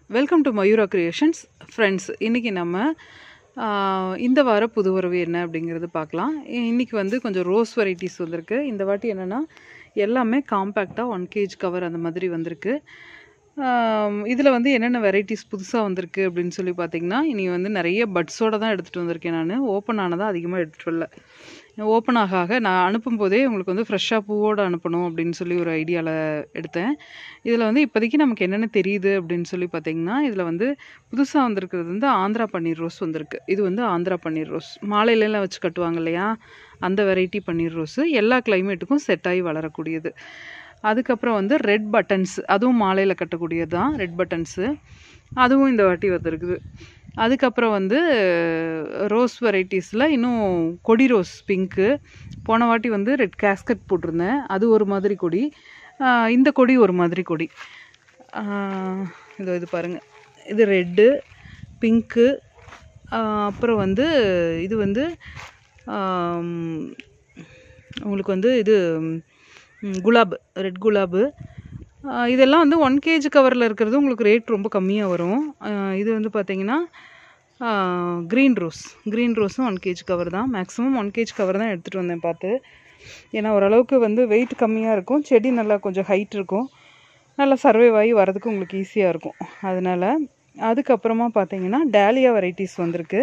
welcome to Mayura creations friends இன்றைக்கி நம்ம ஆஹ், இந்த வார புது உறவு என்ன அப்படிங்கிறது பார்க்கலாம் இன்றைக்கி வந்து கொஞ்சம் ரோஸ் வெரைட்டிஸ் வந்திருக்கு இந்த வாட்டி என்னென்னா எல்லாமே காம்பேக்டாக ஒன் கேஜ் கவர் அந்த மாதிரி வந்திருக்கு இதில் வந்து என்னென்ன வெரைட்டிஸ் புதுசாக வந்திருக்கு அப்படின்னு சொல்லி பார்த்தீங்கன்னா இனி வந்து நிறைய பட்ஸோடு தான் எடுத்துகிட்டு வந்திருக்கேன் நான் ஓப்பன் ஆனதாக அதிகமாக எடுத்துகிட்டு வரல ஓப்பன் ஆக ஆக நான் அனுப்பும் போதே உங்களுக்கு வந்து ஃப்ரெஷ்ஷாக பூவோடு அனுப்பணும் அப்படின்னு சொல்லி ஒரு ஐடியாவில் எடுத்தேன் இதில் வந்து இப்போதைக்கு நமக்கு என்னென்ன தெரியுது அப்படின்னு சொல்லி பார்த்தீங்கன்னா இதில் வந்து புதுசாக வந்திருக்கிறது வந்து ஆந்திரா பன்னீர் ரோஸ் வந்திருக்கு இது வந்து ஆந்திரா பன்னீர் ரோஸ் மாலையிலலாம் வச்சு கட்டுவாங்க இல்லையா அந்த வெரைட்டி பன்னீர் ரோஸு எல்லா கிளைமேட்டுக்கும் செட் ஆகி வளரக்கூடியது அதுக்கப்புறம் வந்து ரெட் பட்டன்ஸ் அதுவும் மாலையில் கட்டக்கூடியது தான் ரெட் பட்டன்ஸு அதுவும் இந்த வாட்டி வந்திருக்குது அதுக்கப்புறம் வந்து ரோஸ் வெரைட்டிஸில் இன்னும் கொடி ரோஸ் பிங்க்கு போன வாட்டி வந்து ரெட் கேஸ்கட் போட்டிருந்தேன் அது ஒரு மாதிரி கொடி ஆஹ் இந்த கொடி ஒரு மாதிரி கொடி ஆஹ் இதோ இது பாருங்கள் இது ரெட்டு பிங்க்கு அப்புறம் வந்து இது வந்து ஆம், உங்களுக்கு வந்து இது ம், குலாப் ரெட் குலாபு ஆஹ் இதெல்லாம் வந்து ஒன் கேஜி கவரில் இருக்கிறது உங்களுக்கு ரேட் ரொம்ப கம்மியாக வரும் ஆஹ் இது வந்து பார்த்தீங்கன்னா க்ரீன் ரோஸ் க்ரீன் ரோஸும் ஒன் கேஜி கவர் தான் மேக்ஸிமம் ஒன் கேஜி கவர் தான் எடுத்துகிட்டு வந்தேன் பார்த்து ஏன்னா ஓரளவுக்கு வந்து வெயிட் கம்மியாக இருக்கும் செடி நல்லா கொஞ்சம் ஹைட் இருக்கும் நல்லா சர்வைவ் ஆகி வரதுக்கு உங்களுக்கு ஈஸியாக இருக்கும் அதனால் அதுக்கப்புறமா பார்த்தீங்கன்னா டேலியா வெரைட்டிஸ் வந்திருக்கு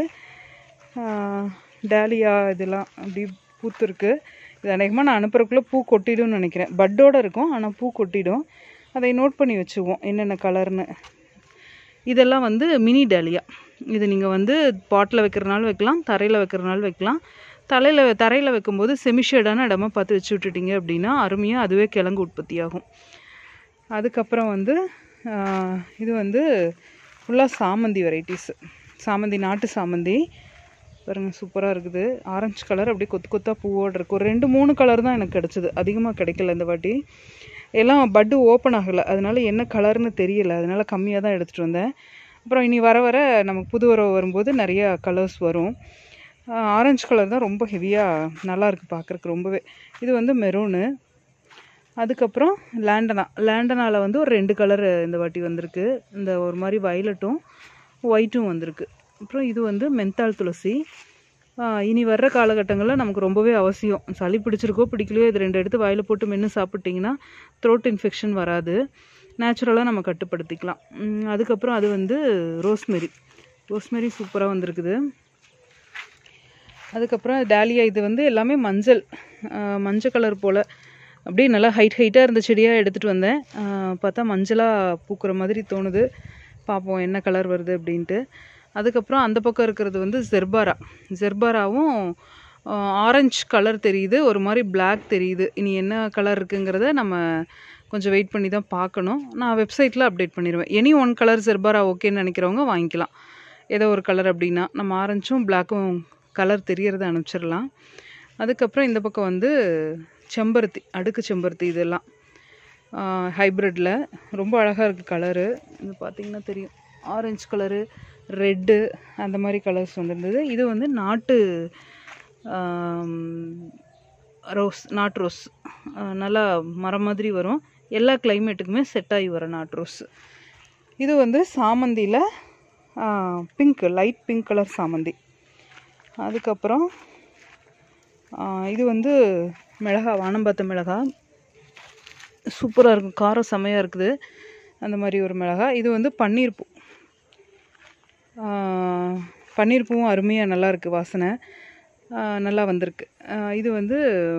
ஆஹ் டேலியா இதெல்லாம் அப்படி பூத்துருக்கு இது அநேகமாக நான் அனுப்புறதுக்குள்ளே பூ கொட்டிடும்னு நினைக்கிறேன் பட்டோட இருக்கும் ஆனால் பூ கொட்டிடும் அதை நோட் பண்ணி வச்சுக்குவோம் என்னென்ன கலர்னு இதெல்லாம் வந்து மினி டேலியா இது நீங்கள் வந்து பாட்டில் வைக்கிறனாலும் வைக்கலாம் தரையில் வைக்கிறனாலும் வைக்கலாம் தலையில் தரையில் வைக்கும்போது செமிஷேடான இடமா பார்த்து வச்சு விட்டுட்டீங்க அப்படின்னா அருமையாக அதுவே கிழங்கு உற்பத்தி ஆகும் அதுக்கப்புறம் வந்து ஆஹ், இது வந்து ஃபுல்லாக சாமந்தி வெரைட்டிஸு சாமந்தி நாட்டு சாமந்தி பாருங்க சூப்பராக இருக்குது ஆரஞ்சு கலர் அப்படியே கொத்து கொத்தாக பூவோடு இருக்கும் ஒரு ரெண்டு மூணு கலர் தான் எனக்கு கிடச்சிது அதிகமாக கிடைக்கல இந்த வாட்டி எல்லாம் பட்டு ஓப்பன் ஆகலை அதனால என்ன கலர்னு தெரியல அதனால கம்மியாக தான் எடுத்துகிட்டு வந்தேன் அப்புறம் இனி வர வர நமக்கு புது உறவு வரும்போது நிறையா கலர்ஸ் வரும் ஆரஞ்சு கலர் தான் ரொம்ப ஹெவியாக நல்லா இருக்குது பார்க்குறக்கு ரொம்பவே இது வந்து மெரூனு அதுக்கப்புறம் லேண்டனா லேண்டனாவில் வந்து ஒரு ரெண்டு கலர் இந்த வாட்டி வந்திருக்கு இந்த ஒரு மாதிரி வயலட்டும் ஒயிட்டும் வந்திருக்கு அப்புறம் இது வந்து மென்தால் துளசி ஆஹ் இனி வர்ற காலகட்டங்களில் நமக்கு ரொம்பவே அவசியம் சளி பிடிச்சிருக்கோ பிடிக்கலையோ இது ரெண்டு எடுத்து வாயில் போட்டு மென்று சாப்பிட்டிங்கன்னா த்ரோட் இன்ஃபெக்ஷன் வராது நேச்சுரலாக நம்ம கட்டுப்படுத்திக்கலாம் உம் அதுக்கப்புறம் அது வந்து ரோஸ்மெரி ரோஸ்மெரி சூப்பராக வந்திருக்குது அதுக்கப்புறம் டேலியா இது வந்து எல்லாமே மஞ்சள் ஆஹ் மஞ்சள் கலர் போல் அப்படியே நல்லா ஹைட் ஹைட்டாக இருந்த செடியாக எடுத்துகிட்டு வந்தேன் ஆஹ் பார்த்தா மஞ்சளாக பூக்கிற மாதிரி தோணுது பார்ப்போம் என்ன கலர் வருது அப்படின்ட்டு அதுக்கப்புறம் அந்த பக்கம் இருக்கிறது வந்து ஜெர்பாரா ஜெர்பாராவும் ஆரஞ்சு கலர் தெரியுது ஒரு மாதிரி Black தெரியுது இனி என்ன கலர் இருக்குங்கிறத நம்ம கொஞ்சம் வெயிட் பண்ணி தான் பார்க்கணும் நான் வெப்சைட்டில் அப்டேட் பண்ணிடுவேன் எனி ஒன் கலர் ஜெர்பாரா ஓகேன்னு நினைக்கிறவங்க வாங்கிக்கலாம் ஏதோ ஒரு கலர் அப்படின்னா நம்ம ஆரஞ்சும் பிளாக்கும் கலர் தெரியறத அனுப்பிச்சிடலாம் அதுக்கப்புறம் இந்த பக்கம் வந்து செம்பருத்தி அடுக்கு செம்பருத்தி இதெல்லாம் ஹைப்ரிட்டில் ரொம்ப அழகாக இருக்குது கலரு இது பார்த்தீங்கன்னா தெரியும் ஆரஞ்சு கலரு ரெட்டு அந்த மாதிரி கலர்ஸ் வந்திருந்தது இது வந்து நாட்டு ஆம், ரோஸ் நாட்டு ரோஸ் ஆஹ் நல்லா மரம் மாதிரி வரும் எல்லா கிளைமேட்டுக்குமே செட் ஆகி வர நாட்டு ரோஸ் இது வந்து சாமந்தியில் பிங்க் லைட் பிங்க் கலர் சாமந்தி அதுக்கப்புறம் ஆஹ் இது வந்து மிளகா வானம்பாத்த மிளகா சூப்பராக இருக்கும் காரம் செமையாக இருக்குது அந்த மாதிரி ஒரு மிளகா இது வந்து பன்னீர் பூ ஆஹ் பன்னீர் பூவும் அருமையாக நல்லா இருக்குது வாசனை ஆஹ் நல்லா வந்திருக்கு ஆஹ் இது வந்து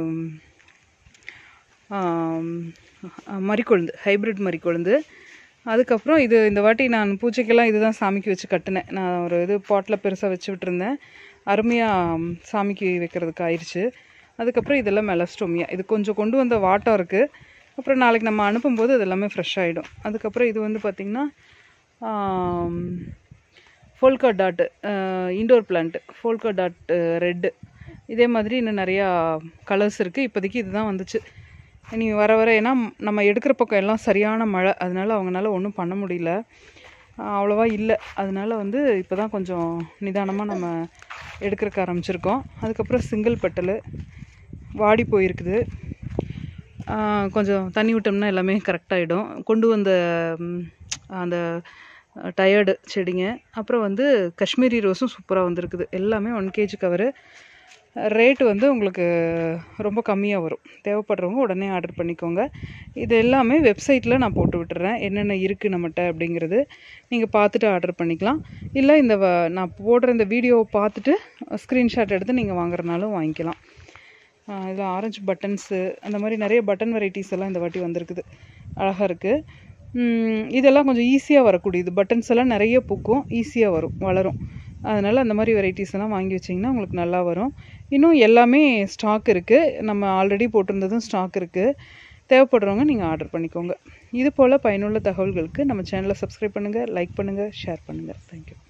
ஆம், மரிக்கொழுந்து ஹைப்ரிட் மரிக்கொழுந்து அதுக்கப்புறம் இது இந்த வாட்டி நான் பூஜைக்கெல்லாம் இதுதான் சாமிக்கு வச்சு கட்டினேன் நான் ஒரு இது பாட்டில் பெருசாக வச்சு விட்டுருந்தேன் அருமையாக சாமிக்கு வைக்கிறதுக்கு ஆயிடுச்சு அதுக்கப்புறம் இதெல்லாம் மெலஸ்டோமியா இது கொஞ்சம் கொண்டு வந்த வாட்டம் இருக்குது அப்புறம் நாளைக்கு நம்ம அனுப்பும்போது இது எல்லாமே ஃப்ரெஷ் ஆகிடும் அதுக்கப்புறம் இது வந்து பார்த்திங்கன்னா polka dot indoor plant polka dot red இதே மாதிரி இன்னும் நிறையா கலர்ஸ் இருக்குது இப்போதைக்கு இதுதான் வந்துச்சு இனி வர வர ஏன்னா நம்ம எடுக்கிற பக்கம் எல்லாம் சரியான மழை அதனால அவங்களால ஒன்றும் பண்ண முடியல ஆஹ் அவ்வளோவா இல்லை அதனால வந்து இப்போ தான் கொஞ்சம் நிதானமாக நம்ம எடுக்கிறக்க ஆரம்பிச்சிருக்கோம் அதுக்கப்புறம் சிங்கிள் பெட்டலு வாடி போயிருக்குது ஆஹ் கொஞ்சம் தண்ணி விட்டோம்னா எல்லாமே கரெக்டாகிடும் கொண்டு வந்த ம், அந்த டயர்டு செடிங்க அப்புறம் வந்து காஷ்மீரி ரோஸும் சூப்பராக வந்திருக்குது எல்லாமே ஒன் கேஜி கவரு ரேட்டு வந்து உங்களுக்கு ரொம்ப கம்மியாக வரும் தேவைப்படுறவங்க உடனே ஆர்டர் பண்ணிக்கோங்க இது எல்லாமே வெப்சைட்டில் நான் போட்டு விட்டுறேன் என்னென்ன இருக்குது நம்மகிட்ட அப்படிங்கிறது நீங்கள் பார்த்துட்டு ஆர்டர் பண்ணிக்கலாம் இல்லை இந்த வ- நான் போடுற இந்த வீடியோவை பார்த்துட்டு ஸ்க்ரீன்ஷாட் எடுத்து நீங்கள் வாங்குறதுனாலும் வாங்கிக்கலாம் இதில் ஆரஞ்சு பட்டன்ஸு அந்த மாதிரி நிறைய பட்டன் வெரைட்டிஸ் எல்லாம் இந்த வாட்டி வந்திருக்குது அழகாக இருக்குது இதெல்லாம் கொஞ்சம் ஈஸியாக வரக்கூடியது பட்டன்ஸ் எல்லாம் நிறைய பூக்கும் ஈஸியாக வரும் வளரும் அதனால் அந்த மாதிரி வெரைட்டிஸ் எல்லாம் வாங்கி வச்சிங்கன்னா உங்களுக்கு நல்லா வரும் இன்னும் எல்லாமே ஸ்டாக் இருக்குது நம்ம ஆல்ரெடி போட்டிருந்ததும் ஸ்டாக் இருக்குது தேவைப்படுறவங்க நீங்கள் ஆர்டர் பண்ணிக்கோங்க இது போல் பயனுள்ள தகவல்களுக்கு நம்ம சேனலை சப்ஸ்கிரைப் பண்ணுங்கள் லைக் பண்ணுங்கள் ஷேர் பண்ணுங்கள் தேங்க்யூ